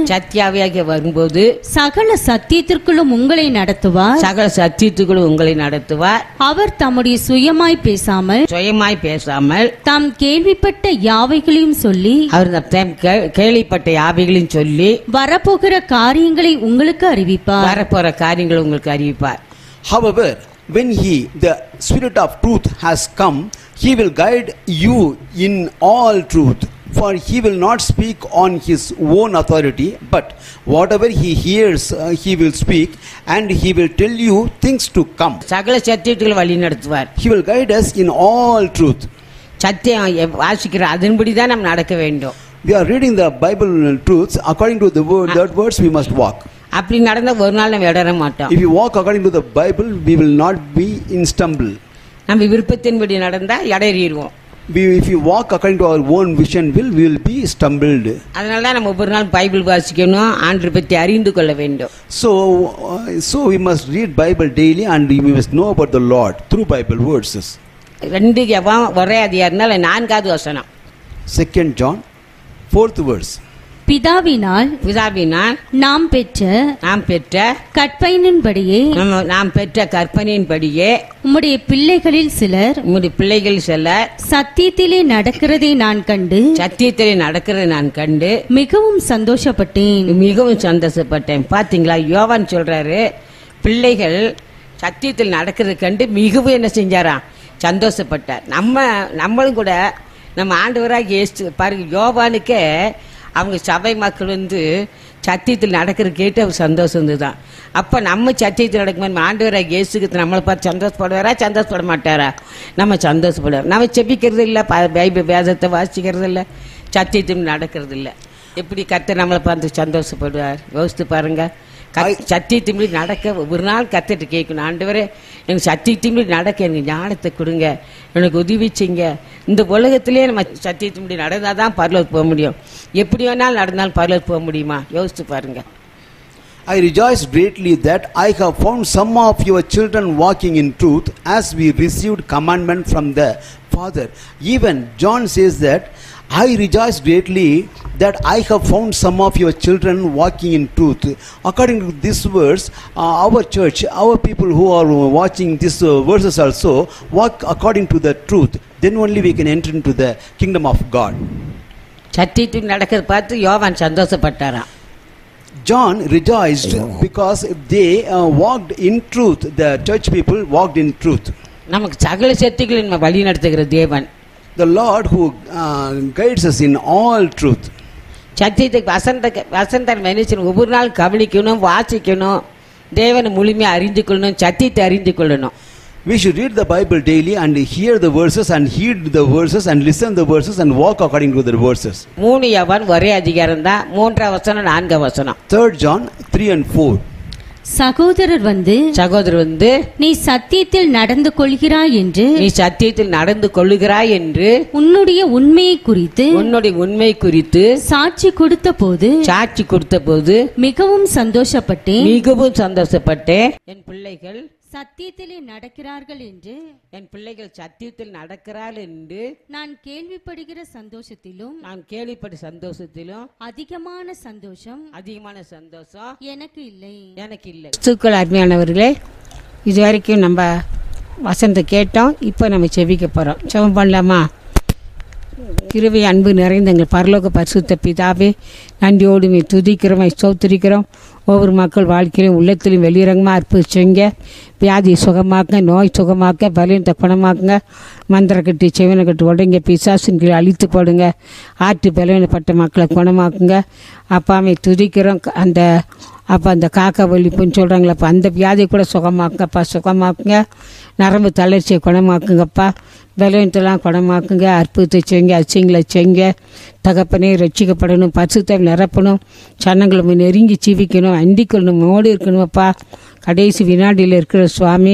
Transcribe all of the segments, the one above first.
சத்தியாவியாக வரும்போது சகல சத்தியத்திற்குள்ளும் உங்களை நடத்துவார் சகல சத்தியத்துக்குள் உங்களை நடத்துவார் அவர் தம்முடைய சுயமாய் பேசாமல் சுயமாய் பேசாமல் தாம் கேள்விப்பட்ட யாவைகளையும் சொல்லி அவர் இந்த தேம் கே- கேள்விப்பட்ட யாவைகளையும் சொல்லி வரப்போகிற காரியங்களை உங்களுக்கு அறிவிப்பார் வரப்போற காரியங்களை உங்களுக்கு அறிவிப்பார் However, when he, the Spirit of truth, has come, he will guide you in all truth. For he will not speak on his own authority, but whatever he hears, uh, he will speak, and he will tell you things to come. சகல சத்தியத்துக்குள்ள வழி நடத்துவார் He will guide us in all truth. சத்தியம் எவ்- வாசிக்கிற அதன்படி தான் நம்ம நடக்க வேண்டும் We are reading the Bible truths according to the word, that words we must walk. அப்படி நடந்தா ஒரு நாள் நம்ம இடற மாட்டோம் If you walk according to the Bible, we will not be in stumble. நம்ம விருப்பத்தின்படி நடந்தா இடறிடுவோம் We, if you walk according to our own vision will, we will be stumbled. அதனால தான் நம்ம ஒவ்வொரு நாள் பைபிள் வாசிக்கணும் ஆண்டரை பற்றி அறிந்து கொள்ள வேண்டும் So, uh, so we must read Bible daily and we must know about the Lord through Bible verses. ரெண்டு எவன் ஒரே அதிகாரம்னால நான்காவது வசனம் Second John, fourth verse. பிதாவினால் பிதாவினால் நாம் பெற்ற நாம் பெற்ற கற்பையின்படியே நம்ம நாம் பெற்ற கற்பனையின்படியே உம்முடைய பிள்ளைகளில் சிலர் உங்களுடைய பிள்ளைகள் செல்ல சத்தியத்திலே நடக்கிறதை நான் கண்டு சத்தியத்திலே நடக்கிறதை நான் கண்டு மிகவும் சந்தோஷப்பட்டேன் மிகவும் சந்தோஷப்பட்டேன் பாத்தீங்களா யோவான் சொல்றாரு பிள்ளைகள் சத்தியத்தில் நடக்கிறத கண்டு மிகவும் என்ன செஞ்சாராம் சந்தோஷப்பட்டார் நம்ம நம்மளும் கூட நம்ம ஆண்டவராக இயேசு பாருங்க யோவானுக்கே அவங்க சபை மக்கள் வந்து சத்தியத்தில் நடக்கிற கேட்டு அவர் சந்தோஷம் இருந்துதான் அப்போ நம்ம சத்தியத்தில் நடக்கும்போது ஆண்டவராக இயேசுக்கு நம்மளை பார்த்து சந்தோஷப்படுவாரா சந்தோஷப்பட மாட்டாரா நம்ம சந்தோஷப்படுவோம் நம்ம செபிக்கிறது இல்லை பைபிள் வேதத்தை வாசிக்கிறது இல்லை சத்தியத்தில் நடக்கிறது இல்லை எப்படி கர்த்தர் நம்மளை பார்த்து சந்தோஷப்படுவார் யோசித்து பாருங்க கத்- சத்தியத்தின்படி நடக்க ஒரு நாள் கத்துட்டு கேட்கணும் ஆண்டவரே எனக்கு சத்தியத்தின்படி நடக்க எனக்கு ஞானத்தை கொடுங்க எனக்கு உதவி செய்யுங்க இந்த உலகத்திலே நம்ம சத்தியத்தின்படி நடந்தால் தான் பரலோக்கு போக முடியும் எப்படி வேணாலும் நடந்தாலும் பரலோக்கு போக முடியுமா யோசித்து பாருங்க I rejoice greatly that I have found some of your children walking in truth as we received commandment from the Father. Even John says that I rejoice greatly that I have found some of your children walking in truth. According to this verse, uh, our church, our people who are watching these uh, verses also walk according to the truth. Then only we can enter into the kingdom of God. சத்தியத்தில் நடக்கிறத பார்த்து யோவான் சந்தோஷப்பட்டாராம் John rejoiced because they uh, walked in truth. The church people walked in truth. நமக்கு சகல சக்திகளை நம்ம வழி நடத்துகிற தேவன் The Lord who uh, guides us in all truth. சத்தியத்துக்கு வசந்த வசந்த மனுஷன் ஒவ்வொரு நாள் கவனிக்கணும் வாசிக்கணும் தேவனை முழுமையாக அறிந்து கொள்ளணும் சத்தியத்தை அறிந்து கொள்ளணும் We should read the Bible daily and hear the verses and heed the verses and listen the verses and walk according to the verses. மூணு யவான் ஒரே அதிகாரம் தான் மூன்றாம் வசனம் நான்காம் வசனம் 3 John 3 and 4. சகோதரர் வந்து சகோதரர் வந்து நீ சத்தியத்தில் நடந்து கொள்கிறாய் என்று நீ சத்தியத்தில் நடந்து கொள்ளுகிறாய் என்று உன்னுடைய உண்மையை குறித்து உன்னுடைய உண்மை குறித்து சாட்சி கொடுத்த போது சாட்சி கொடுத்த போது மிகவும் சந்தோஷப்பட்டேன் மிகவும் சந்தோஷப்பட்டேன் என் பிள்ளைகள் சத்தியத்திலே நடக்கிறார்கள் என்று என் பிள்ளைகள் சத்தியத்தில் நடக்கிறாள் என்று நான் கேள்விப்படுகிற சந்தோஷத்திலும் நான் கேள்விப்பட்ட சந்தோஷத்திலும் அதிகமான சந்தோஷம் அதிகமான சந்தோஷம் எனக்கு இல்லை எனக்கு இல்லை கிறிஸ்துக்கள் அருமையானவர்களே இது வரைக்கும் நம்ம வசனத்தை கேட்டோம் இப்போ நம்ம செவிக்க போகிறோம் செவம் பண்ணலாமா கிருவை அன்பு நிறைந்த எங்கள் பரலோக பரிசுத்த பிதாவே நன்றியோடு மே துதிக்கிறோம் மை ஸ்தோத்திரிக்கிறோம் ஒவ்வொரு மக்கள் வாழ்க்கையிலும் உள்ளத்திலும் வெளிரங்கமாக அற்புதிச்சுங்க வியாதி சுகமாக்க நோய் சுகமாக்க பலவீனத்தை குணமாக்குங்க மந்திர கட்டி செவனை கட்டு உடைங்க பிசாசின் கீழ் அழித்து போடுங்க ஆற்று பலவீனப்பட்ட மக்களை குணமாக்குங்க அப்பாமே துதிக்கிறோம் அந்த அப்போ அந்த காக்கா வலிப்புன்னு சொல்கிறாங்களப்பா அந்த வியாதியை கூட சுகமாக்குங்கப்பா சுகமாக்குங்க நரம்பு தளர்ச்சியை குணமாக்குங்கப்பா பலவீனத்தெல்லாம் குணமாக்குங்க அற்புதத்தை செய்யுங்க அச்சிங்களை செய்யுங்க தகப்பனே ரட்சிக்கப்படணும் பரிசுத்தை நிரப்பணும் சன்னங்களை நெருங்கி ஜீவிக்கணும் அண்டிக்கொள்ளணும் மோடி இருக்கணுமப்பா கடைசி வினாடியில் இருக்கிற சுவாமி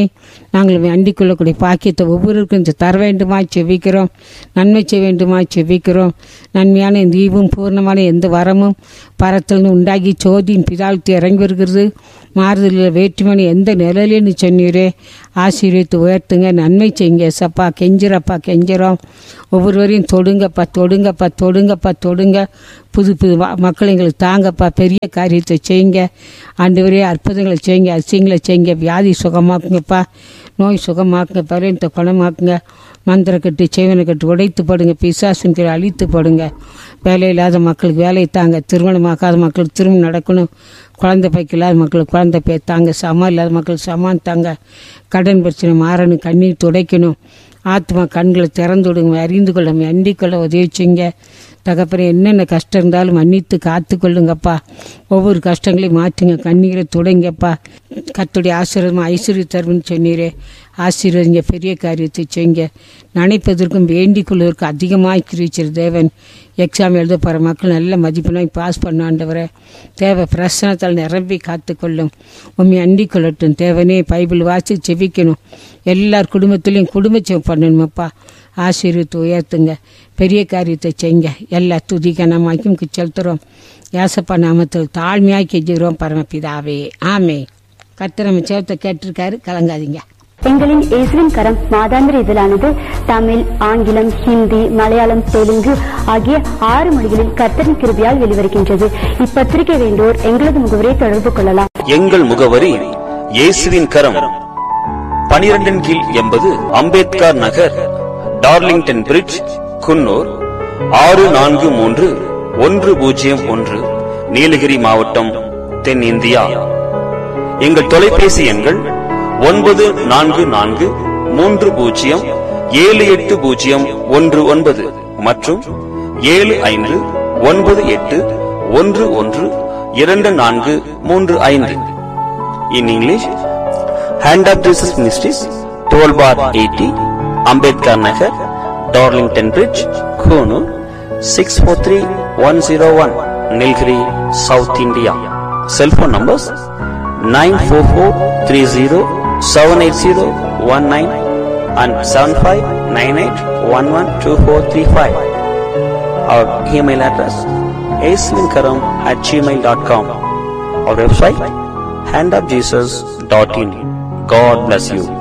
நாங்கள் அண்டிக் கொள்ளக்கூடிய பாக்கியத்தை ஒவ்வொருவருக்கும் இந்த தர வேண்டுமா செவிக்கிறோம் நன்மை செய்ய வேண்டுமா செவிக்கிறோம் நன்மையான இந்த ஈவும் பூர்ணமான எந்த வரமும் பரத்திலிருந்து உண்டாகி சோதியின் பிதாழ்த்து இறங்கி வருகிறது மாறுதலில் வேற்றுமணி எந்த நிலையிலேன்னு சொன்னீரே ஆசீர்வித்து உயர்த்துங்க நன்மை செய்யுங்க சப்பா கெஞ்சிரப்பா கெஞ்சிரோம் ஒவ்வொருவரையும் தொடுங்கப்பா தொடுங்கப்பா தொடுங்கப்பா தொடுங்க புது புது வ- மக்கள் எங்களுக்கு தாங்கப்பா பெரிய காரியத்தை செய்யுங்க ஆண்டவரே அற்புதங்களை செய்யுங்க அதிசயங்களை செய்யுங்க வியாதி சுகமாக்குங்கப்பா நோய் சுகமாக்குங்க பரிணத்தை குணமாக்குங்க மந்திரக்கட்டு செய்வனை கட்டு உடைத்து போடுங்க பிசாசும் கீழே அழித்து போடுங்க வேலை இல்லாத மக்களுக்கு வேலை தாங்க திருமணமாக்காத மக்களுக்கு திருமணம் நடக்கணும் குழந்தை பைக்கு இல்லாத மக்களுக்கு குழந்தை பை தாங்க சமம் இல்லாத மக்களுக்கு சமான் தாங்க கடன் பிரச்சனை மாறணும் கண்ணீர் துடைக்கணும் ஆத்மா கண்களை திறந்து விடுங்க அறிந்து கொள்ள அண்டிக் கொள்ள உதவி செய்யுங்க தகப்பனே என்னென்ன கஷ்டம் இருந்தாலும் மன்னித்து காத்து கொள்ளுங்கப்பா ஒவ்வொரு கஷ்டங்களையும் மாற்றுங்க கண்ணீரை துடைங்கப்பா கத்துடைய ஆசீர்வாதம் ஐஸ்வர்ய தரும்னு சொன்னீரே ஆசீர்வதிங்க பெரிய காரியத்தை செய்யுங்க நினைப்பதற்கும் வேண்டிக் கொள்வதற்கும் அதிகமாக கிரிச்சிரு தேவன் எக்ஸாம் எழுத போகிற மக்கள் நல்ல மதிப்பெண்ணாய் பாஸ் பண்ண ஆண்டவரே தேவை பிரசனத்தால் நிரம்பி காத்துக்கொள்ளும் உண்மை அண்டிக் கொள்ளட்டும் தேவனே பைபிள் வாசி செவிக்கணும் எல்லார் குடும்பத்திலையும் குடும்ப செவ் பண்ணணுமப்பா ஆசீர்வித்து உயர்த்துங்க பெரிய காரியத்தை செய்யுங்க எல்லா துதி கனமாக்கும் செலுத்துகிறோம் ஏசப்பா நாமத்தில் தாழ்மையாக கெஞ்சுகிறோம் பரமபிதாவே ஆமே கர்த்தர் நம்ம சேவத்தை கேட்டிருக்காரு கலங்காதீங்க எங்களின் இயேசுவின் கரம் மாதாந்திர இதழானது தமிழ் ஆங்கிலம் ஹிந்தி மலையாளம் தெலுங்கு ஆகிய ஆறு மொழிகளில் கர்த்தரின் கிருபியால் வெளிவருகின்றது இப்பத்திரிகை வேண்டோர் எங்களது முகவரை தொடர்பு கொள்ளலாம் எங்கள் முகவரி இயேசுவின் கரம் பனிரெண்டின் கீழ் எண்பது அம்பேத்கர் நகர் டார்லிங்டன் பிரிட்ஜ் குன்னூர் ஆறு நான்கு மூன்று ஒன்று பூஜ்ஜியம் ஒன்று நீலகிரி மாவட்டம் தென்னிந்தியா எங்கள் தொலைபேசி எண்கள் ஒன்பது நான்கு நான்கு மூன்று பூஜ்ஜியம் ஏழு எட்டு பூஜ்ஜியம் ஒன்று ஒன்பது மற்றும் ஏழு ஐந்து ஒன்பது எட்டு ஒன்று ஒன்று இரண்டு நான்கு மூன்று ஐந்து in English hand of Jesus ministries twelve bar eighty Ambedkar Nagar Darlington bridge Coonoor six four three one zero one Nilgiri south India cellphone numbers nine four four three zero seven eight zero one nine and seven five nine eight one one two four three five our email address aislinkaram at gmail.com our website handofjesus.in god bless you